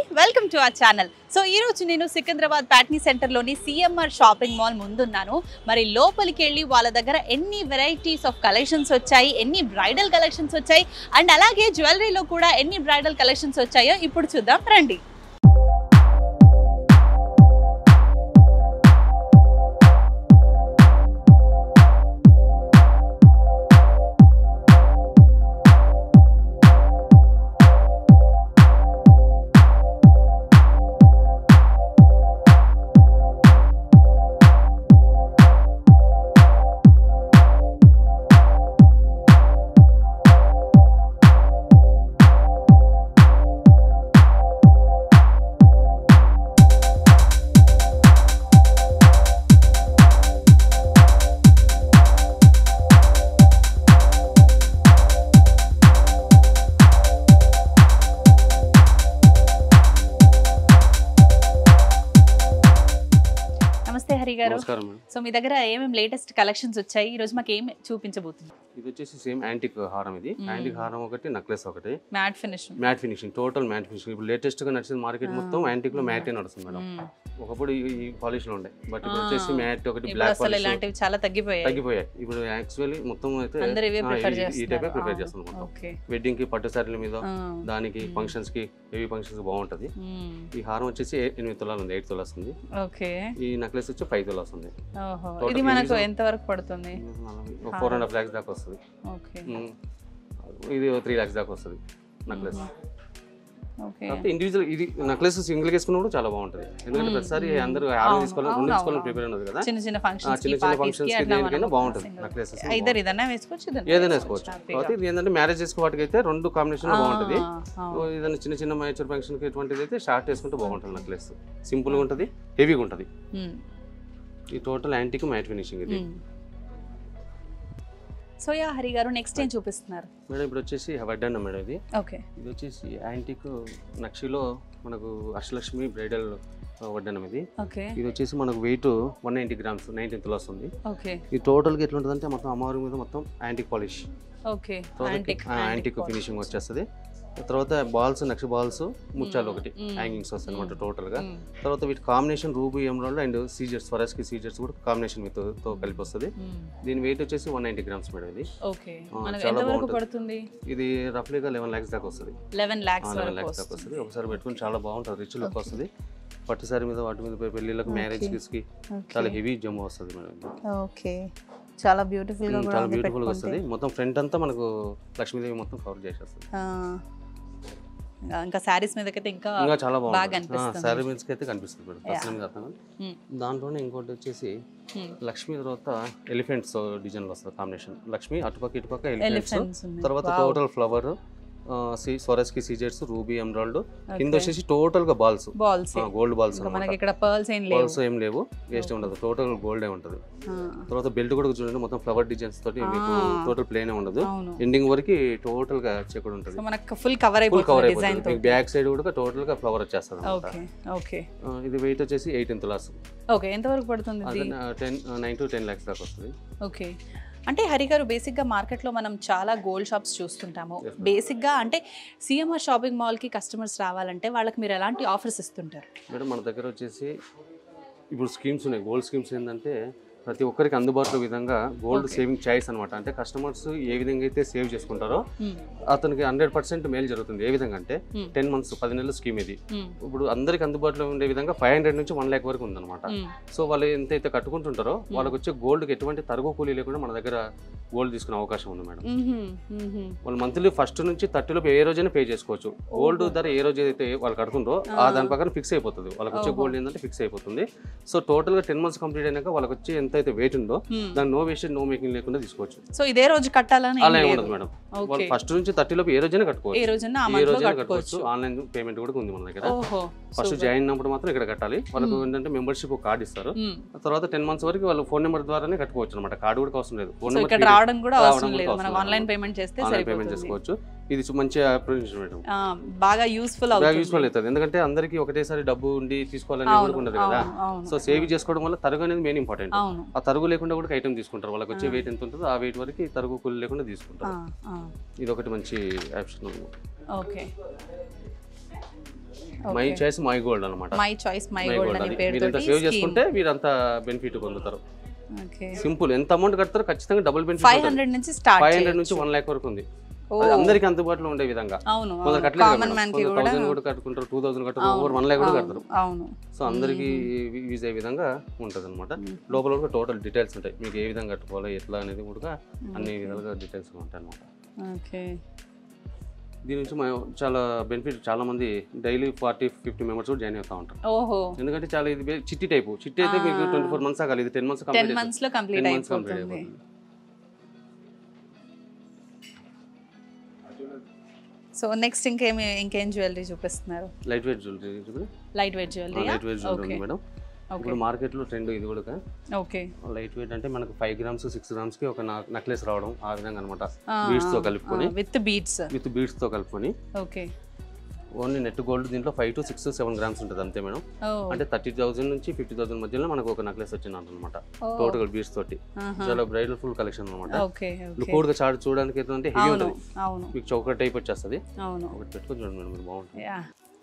Welcome to our channel so ఈ రోజు నేను సికింద్రాబాద్ ప్యాట్నీ సెంటర్లోని సిఎంఆర్ షాపింగ్ మాల్ ముందున్నాను మరి లోపలికి వెళ్ళి వాళ్ళ దగ్గర ఎన్ని వెరైటీస్ ఆఫ్ కలెక్షన్స్ వచ్చాయి ఎన్ని బ్రైడల్ కలెక్షన్స్ వచ్చాయి అండ్ అలాగే జ్యువెలరీలో కూడా ఎన్ని బ్రైడల్ కలెక్షన్స్ వచ్చాయో ఇప్పుడు చూద్దాం రండి నమస్తే హరి గారు నమస్కారం మేడం సో మీ దగ్గర ఏమేమి లేటెస్ట్ కలెక్షన్స్ వచ్చాయి ఈ రోజు మాకు ఏం చూపించబోతుంది ఇది వచ్చేసి సేమ్ యాంటిక్ హారం ఇది మ్మ్. యాంటిక్ హారం ఒకటి నెక్లెస్ ఒకటి matte finish matte finishing total matte finishing ఇప్పుడు లేటెస్ట్ గా నడిచిన మార్కెట్ మొత్తం యాంటిక్ లో మ్యాటే నడుస్తుంది మేడం ఒకప్పుడు ఈ- ఈ పాలిష్ లో ఉండే బట్ ఇప్పుడు ఆ. వచ్చేసి మ్యాట్ ఒకటి ఇప్పుడు బ్లాక్ అసలు పాలిష్ ఇలాంటివి చాలా తగ్గిపోయాయి తగ్గిపోయాయి ఇప్పుడు యాక్చువల్లీ మొత్తం అయితే అందరూ ఇవే ఆ, ప్రిఫర్ ఈ- ఈ టైపే ప్రిపేర్ చేస్తున్నారు చేస్తాను మొత్తం ఓకే వెడ్డింగ్ కి పట్టు శారీల మీద దానికి మ్మ్. ఫంక్షన్స్ కి హెవీ ఫంక్షన్స్ బాగుంటది ఈ హారం వచ్చేసి ఏ- ఎనిమిది తులాలు ఉంది ఎయిట్ తులాస్ ఉంది ఓకే ఈ నెక్లెస్ వచ్చి ఫైవ్ తులాస్ ఉంది ఓహో Total ఇది మనకు ఇది- ఎంత వరకు పడుతుంది ఫోర్ అండ్ హాఫ్ ల్యాక్స్ దాకా వస్తుంది ఓకే మ్మ్. ఇది త్రీ ల్యాక్స్ దాకా వస్తుంది నెక్లెస్ ఓకే కాకపోతే ఇండివిజువల్ ఇది నెక్లెస్ సింగిల్ వేసుకున్నప్పుడు చాలా బాగుంటుంది ఎందుకంటే మ్మ్, ప్రతిసారి మ్మ్. అందరూ ఆరు అవును, తీసుకోవాలి అవును, రెండు తీసుకోవాలని అవును. ప్రిపేర్ ఉన్నది కదా చిన్న చిన్న ఆ, ఫంక్షన్స్ చిన్న చిన్న ఫంక్షన్స్ కి దేనికైనా బాగుంటుంది నెక్లెస్ ఇద్దరు ఇదన్నా వేసుకోవచ్చు ఇదన్నా ఏదైనా వేసుకోవచ్చు కాబట్టి ఇది ఏంటంటే మ్యారేజ్ చేసుకు వాటికి అయితే రెండు కాంబినేషన్ బాగుంటుంది ఆ, ఓ, ఏదైనా చిన్న చిన్న మ్యాచర్ ఫంక్షన్ కి ఎటువంటిది అయితే షార్ట్ వేసుకుంటే బాగుంటుంది నెక్లెస్ సింపుల్ గా ఉంటుంది హెవీగా ఉంటుంది మ్మ్. ఈ టోటల్ యాంటిక్ మ్యాట్ ఫినిషింగ్ ఇది మ్మ్. సో యా హరి గారు నెక్స్ట్ ఏం చూపిస్తున్నారు మేడం ఇప్పుడు వచ్చేసి వడ్డన్న మేడం ఇది ఓకే ఇది వచ్చేసి యాంటిక్ నక్షిలో మనకు అష్టలక్ష్మి బ్రైడల్ వడ్డనం ఇది ఓకే ఇది వచ్చేసి మనకు weight one ninety grams nineteen tolas ఉంది ఓకే ఈ టోటల్గా ఎట్లా ఉంటుంది అంటే మొత్తం అమ్మవారి మీద మొత్తం యాంటిక్ పాలిష్ ఓకే తర్వాత యాంటిక్ యాంటిక్ ఫినిషింగ్ వచ్చేస్తుంది తర్వాత బాల్స్ నక్ష బాల్స్ ముత్యాలు ఒకటి మ్మ్. హ్యాంగింగ్స్ వస్తాయి అనమాట టోటల్ గా మ్మ్. తర్వాత వీటి కాంబినేషన్ రూబీ ఎమరాల్డ్ అండ్ సీజర్స్ ఫరస్ కి సీజర్స్ కూడా కాంబినేషన్ విత్ తో కలిపి వస్తుంది మ్మ్. దీని వెయిట్ వచ్చేసి వన్ నైంటీ గ్రామ్స్ మేడం ఇది ఓకే ఆ, మనకు చాలా ఎంత వరకు బాగుంటుంది. పడుతుంది ఇది రఫ్లీగా లెవెన్ ల్యాక్స్ దాకా వస్తుంది లెవెన్ లాక్స్ లెవెన్ వరకు ల్యాక్స్ దాకా వస్తుంది వస్తుంది ఒకసారి పెట్టుకుని చాలా బాగుంటుంది రిచ్ లుక్ వస్తుంది పట్టు సారీ మీద వాటి మీద పోయి పెళ్ళిళ్ళకి మ్యారేజ్ కి చాలా హెవీ జమ్ వస్తుంది మేడం ఇది. ఓకే చాలా బ్యూటిఫుల్ గా ఉమ్, కూడా చాలా ఉంది బ్యూటిఫుల్ గా పెట్టుకుంటే. వస్తుంది మొత్తం ఫ్రంట్ అంతా మనకు లక్ష్మీదేవి మొత్తం కవర్ చేసేస్తుంది ఆ, ఇంకా శారీస్ మీదకైతే ఇంకా ఇంకా చాలా బాగా బాగుంటుంది అనిపిస్తుంది. సారీ మీన్స్ అయితే కనిపిస్తుంది మేడం దసరా మీద అర్థం కాదు. మ్మ్. దాంట్లోనే ఇంకోటి వచ్చేసి మ్మ్. లక్ష్మీ తర్వాత ఎలిఫెంట్స్ డిజైన్ వస్తుంది కాంబినేషన్ లక్ష్మి అటుపక్క ఇటుపక్క ఎలిఫెంట్స్ ఎలిఫెంట్స్ ఉన్నాయి. తర్వాత Wow. టోటల్ ఫ్లవర్ స్వరస్ కి సీజర్స్ రూబీ ఎమరాల్డ్ కింద Okay. వచ్చేసి టోటల్ గా బాల్స్ బాల్స్ గోల్డ్ బాల్స్ ఇంకా మనకి ఇక్కడ పర్ల్స్ ఏం లేవు బాల్స్ ఏం లేవు వేస్ట్ ఉండదు టోటల్ గోల్డే ఉంటుంది ఆ, తర్వాత బెల్ట్ కూడా చూడండి మొత్తం ఫ్లవర్ డిజైన్స్ తోటి మీకు Ah. టోటల్ ప్లేన్ ఉండదు అవును ఎండింగ్ వరకు టోటల్ గా చెక్కుడు ఉంటుంది సో మనకు ఫుల్ కవర్ ఫుల్ కవర్ అయిపోతుంది డిజైన్ అయిపోతుంది తో మీకు బ్యాక్ సైడ్ కూడా టోటల్ గా ఫ్లవర్ వచ్చేస్తుంది అన్నమాట. ఓకే ఓకే ఆ, ఇది వెయిట్ వచ్చేసి ఎయిటీన్ తులాస్ ఓకే ఎంత వరకు పడుతుంది అది ఇది ten nine to ten lakhs దాకా వస్తుంది ఓకే అంటే హరి గారు బేసిక్గా మార్కెట్లో మనం చాలా గోల్డ్ షాప్స్ చూస్తుంటాము Yes, ma'am. బేసిక్గా అంటే సిఎంఆర్ షాపింగ్ మాల్కి కస్టమర్స్ రావాలంటే వాళ్ళకి మీరు ఎలాంటి ఆఫర్స్ ఇస్తుంటారు మేడం మన దగ్గర వచ్చేసి ఇప్పుడు స్కీమ్స్ ఉన్నాయి గోల్డ్ స్కీమ్స్ ఏంటంటే ప్రతి ఒక్కరికి అందుబాటులో విధంగా గోల్డ్ Okay. సేవింగ్ చాయిస్ అనమాట అంటే కస్టమర్స్ ఏ విధంగా అయితే సేవ్ చేసుకుంటారో అతనికి హండ్రెడ్ పర్సెంట్ మేలు జరుగుతుంది ఏ విధంగా అంటే Hmm. టెన్ మంత్స్ పది నెలల స్కీమ్ ఇది ఇప్పుడు అందరికి అందుబాటులో ఉండే విధంగా ఫైవ్ హండ్రెడ్ నుంచి వన్ ల్యాక్ వరకు ఉందన్నమాట సో వాళ్ళు ఎంతైతే కట్టుకుంటుంటారో వాళ్ళకి వచ్చే గోల్డ్కి ఎటువంటి తరుగు కూలీ లేకుండా మన దగ్గర గోల్డ్ తీసుకునే అవకాశం ఉంది మేడం వాళ్ళు మంత్లీ ఫస్ట్ నుంచి థర్టీలో ఏ రోజైనా పే చేసుకోవచ్చు గోల్డ్ ఓహో. ధర ఏ రోజు అయితే వాళ్ళు కడుతుందో ఆ ఆ. దాని ప్రకారం ఫిక్స్ అయిపోతుంది వాళ్ళకి వచ్చే ఓహో. గోల్డ్ ఏంటంటే ఫిక్స్ అయిపోతుంది సో టోటల్ గా టెన్ మంత్స్ కంప్లీట్ అయినాక వాళ్ళకి వచ్చే ఎంత అయితే వెయిట్ ఉందో దాని నో వేస్ట్ నో మేకింగ్ లేకుండా తీసుకోవచ్చు సో ఇదే రోజు కట్టాలని ఏం అలా ఏం లేదు. ఉండదు మేడం ఓకే వాళ్ళు ఫస్ట్ నుంచి థర్టీలో ఏ రోజైనా ఏ కట్టుకోవచ్చు రోజున ఆ ఏ month లో రోజైనా కట్టుకోవచ్చు కట్టుకోవచ్చు ఆన్లైన్ పేమెంట్ కూడా ఉంది మన దగ్గర ఓహో ఫస్ట్ super. జాయిన్ అయినప్పుడు మాత్రం ఇక్కడ కట్టాలి వాళ్ళకు Hmm. ఏంటంటే మెంబర్షిప్ కార్డ్ ఇస్తారు మ్మ్. ఆ తర్వాత టెన్ మంత్స్ వరకు వాళ్ళు ఫోన్ నెంబర్ ద్వారానే కట్టుకోవచ్చు అనమాట కార్డు కూడా అవసరం లేదు ఫోన్ సో ఇక్కడ నెంబర్ రావడం కూడా రావడం అవసరం కూడా లేదు అవసరం మనం లేదు. ఆన్లైన్ పేమెంట్ చేస్తే ఆన్లైన్ పేమెంట్ సరిపోతుంది చేసుకోవచ్చు ఇది చు- మంచి అప్లికేషన్ మేడం ఆ, బాగా యూస్ఫుల్ బాగా అవుతుంది యూస్ఫుల్ అవుతుంది ఎందుకంటే అందరికీ ఒకటేసారి డబ్బు ఉండి తీసుకోవాలని అవును, ఎవరికి ఉండదు కదా అవును, అవును, సో సేవ్ చేసుకోవడం వల్ల తరుగు అనేది మెయిన్ ఇంపార్టెంట్ అవును ఆ తరుగు లేకుండా కూడా ఐటమ్ తీసుకుంటారు వాళ్ళకి వచ్చే ఆ. వెయిట్ ఎంత ఉంటుందో ఆ వెయిట్ వరకు ఈ తరుగు కూలి లేకుండా ఆ, తీసుకుంటారు ఆ, ఇది ఒకటి మంచి option okay my Okay. Choice my gold అనమాట మై చాయిస్ మై గోల్డ్ అని మీరంతా పేరుతో సేవ్ చేసుకుంటే వీరంతా బెనిఫిట్ పొందుతారు ఓకే సింపుల్ ఎంత అమౌంట్ కడతారో ఖచ్చితంగా డబుల్ ఫైవ్ బెనిఫిట్ హండ్రెడ్ నుంచి స్టార్ట్ ఫైవ్ హండ్రెడ్ నుంచి వన్ ల్యాక్ వరకు ఉంది ఓ, అది అందరికి అందుబాటులో ఉండే విధంగా అవును కొందరు కామన్ మ్యాన్ కి కట్టలేదు కూడా థౌసండ్ కూడా కట్టుకుంటారు టూ థౌసండ్ కట్టుకుంటారు అవును, ఓవర్ వన్ ల్యాక్ కూడా అవును, కడతారు అవును సో అందరికి యూజ్ అయ్యే విధంగా ఉంటుంది అనమాట లోపల కూడా టోటల్ డీటెయిల్స్ ఉంటాయి మీకు ఏ విధంగా కట్టుకోవాలి ఎట్లా అనేది కూడా అన్ని విధాలుగా డీటెయిల్స్ ఉంటాయి అనమాట ఓకే దీని నుంచి మనం చాలా బెనిఫిట్ చాలా మంది డైలీ ఫార్టీ ఫిఫ్టీ మెంబర్స్ కూడా జాయిన్ అవుతా ఉంటారు ఓహో ఎందుకంటే చాలా ఇది బే- చిట్టి టైపు చిట్టి అయితే మీకు ఆ. ట్వంటీ ఫోర్ మంత్స్ ఆగాలి ఇది ten months ten complete months లో కంప్లీట్ టెన్ మంత్స్ కంప్లీట్ అయిపోతుంది అయిపోతుంది సో నెక్స్ట్ ఇంకేమి ఇంకేం జ్యువెలరీ చూపిస్తున్నారు light weight jewellery light weight jewellery light weight jewellery okay ఉంది మేడం ఓకే ఇప్పుడు మార్కెట్ లో ట్రెండ్ ఇది కూడా ఓకే లైట్ వెయిట్ అంటే మనకు ఫైవ్ గ్రామ్స్ సిక్స్ గ్రామ్స్ కి ఒక నెక్లెస్ రావడం ఆ విధంగా అనమాట బీడ్స్ తో కలుపుకొని విత్ బీడ్స్ విత్ బీడ్స్ తో కలుపుకొని ఓకే ఓన్లీ నెట్ గోల్డ్ దీంట్లో five to six seven grams ఉంటుంది అంతే మేడం ఓ అంటే థర్టీ థౌసండ్ నుంచి ఫిఫ్టీ థౌసండ్ మధ్యలో మనకు ఒక నెక్లెస్ వచ్చింది అనమాట ఓ, టోటల్ బీడ్స్ తోటి ఆహా. చాలా బ్రైడల్ ఫుల్ కలెక్షన్ అనమాట ఓకే ఓకే లుక్ గా చార్ట్ చూడడానికి ఏంటంటే హెవీ అవును ఉంటుంది అవును మీకు చౌక టైప్ వచ్చేస్తుంది అవును ఒకటి పెట్టుకొని చూడండి మేడం మీరు బాగుంటుంది యా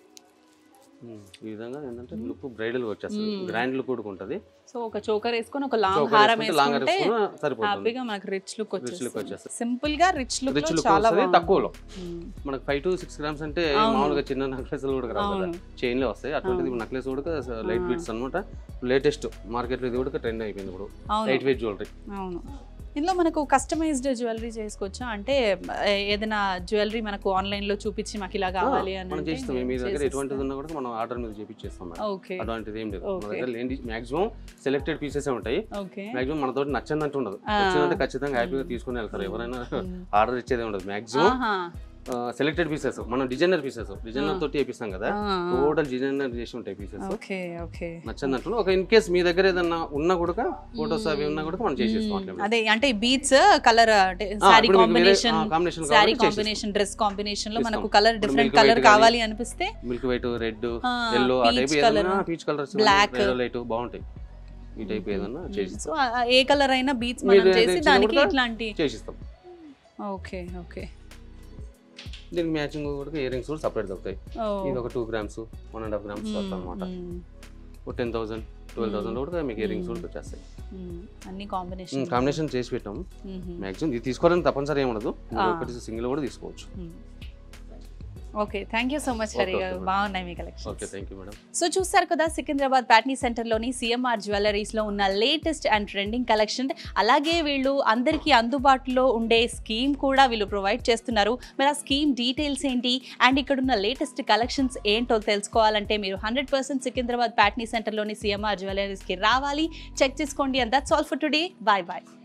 ఉమ్, ఈ విధంగా ఏంటంటే లుక్ బ్రైడల్ వచ్చేస్తుంది గ్రాండ్ లుక్ కూడా ఉంటుంది సో ఒక చోకర్ వేసుకొని ఒక లాంగ్ చౌక హారం వేసుకుంటే లాంగ్ వేసుకుంటే వేసుకున్నా సరిపోతుంది హ్యాపీగా మనకు రిచ్ లుక్ రిచ్ లుక్ వచ్చేస్తుంది వచ్చేస్తుంది సింపుల్ గా రిచ్ లుక్ రిచ్ లుక్ చాలా వస్తుంది బాగుంది తక్కువలో మ్మ్. మనకు ఫైవ్ టు సిక్స్ గ్రామ్స్ అంటే అవును. మామూలుగా చిన్న నెక్లెస్ కూడా రావు కదా అవును. చైన్ లో వస్తాయి అటువంటిది నెక్లెస్ కూడా లైట్ వెయిట్స్ అనమాట లేటెస్ట్ మార్కెట్ లో ఇది కూడా ట్రెండ్ అయిపోయింది ఇప్పుడు అవును లైట్ వెయిట్ జ్యువెలరీ అవును ఇందులో మనకు కస్టమైజ్డ్ జ్యువెలరీ చేసుకోవచ్చా అంటే ఏ- ఏదైనా జ్యువెలరీ మనకు ఆన్లైన్ లో చూపించి మాకు ఇలా కావాలి అని మనం అంటే చేస్తాం మీ దగ్గర చేసిస్తాం. ఎటువంటిది ఉన్నా కూడా మనం ఆర్డర్ మీద చేపించేస్తాం మేడం ఓకే అటువంటిది ఏం లేదు మన Okay. దగ్గర లేని మాక్సిమం సెలెక్టెడ్ పీసెస్ ఉంటాయి ఓకే మాక్సిమం మనతో నచ్చందంటూ ఉండదు ఆ. వచ్చిందంటే ఖచ్చితంగా హ్యాపీగా తీసుకుని వెళ్తారు ఎవరైనా ఆర్డర్ ఇచ్చేది ఉండదు మాక్సిమం ఆహా సెలెక్టెడ్ పీసెస్ మనం డిజైనర్ పీసెస్ డిజైనర్ తోటి వేపిస్తాం కదా ఆ. టోటల్ డిజైనర్ చేసి ఉంటాయి పీసెస్ ఓకే ఓకే నచ్చందంటూ ఒక ఇన్ కేస్ మీ దగ్గర ఏదన్నా ఉన్నా కూడా ఫోటోస్ అవి ఉన్నా కూడా మనం చేసేస్తాం అట్లే అదే అంటే beads colour sari combination combination sari combination dress combination లో మనకు ఇస్తాం. కలర్ ఇప్పుడు డిఫరెంట్ milk కలర్ white కావాలి అనిపిస్తే మిల్క్ వైట్ రెడ్ ఆ, ఎల్లో ఆ peach టైప్ colour, ఏదైనా పీచ్ కలర్స్ black. లైట్ బాగుంటాయి ఈ టైప్ ఏదన్నా చేసి సో ఏ కలర్ అయినా బీట్స్ మీరు మనం ఏది చేసి ఇచ్చినా దానికి కూడా ఇట్లాంటి చేసిస్తాం ఓకే ఓకే దీనికి మ్యాచింగ్ కూడా ఇయర్ రింగ్స్ కూడా సపరేట్ దొరుకుతాయి ఓ ఇది ఒక two grams one and half grams అట్లా అనమాట ఒక టెన్ థౌసండ్ ట్వెల్వ్ థౌసండ్ కూడా మీకు ఇయర్ రింగ్స్ కూడా వచ్చేస్తాయి అన్ని కాంబినేషన్ కాంబినేషన్ చేసి పెట్టాం మ్యాక్సిమం ఇది తీసుకోవాలని తప్పనిసరి ఏమి ఉండదు మీరు ఆ. ఒకటి సింగిల్ కూడా తీసుకోవచ్చు okay thank you so much Okay, Hari okay, గారు madam. బాగున్నాయి మీ collection okay thank you madam so చూస్తారు కదా సికింద్రాబాద్ ప్యాట్నీ సెంటర్లోని సిఎంఆర్ జ్యువెలరీస్లో ఉన్న లేటెస్ట్ అండ్ ట్రెండింగ్ కలెక్షన్ అలాగే వీళ్ళు అందరికీ అందుబాటులో ఉండే స్కీమ్ కూడా వీళ్ళు ప్రొవైడ్ చేస్తున్నారు మరి ఆ స్కీమ్ డీటెయిల్స్ ఏంటి అండ్ ఇక్కడ ఉన్న లేటెస్ట్ కలెక్షన్స్ ఏంటో తెలుసుకోవాలంటే మీరు హండ్రెడ్ పర్సెంట్ సికింద్రాబాద్ ప్యాట్నీ సెంటర్లోని సిఎంఆర్ జ్యువెలరీస్కి రావాలి చెక్ చేసుకోండి and that's all for today bye bye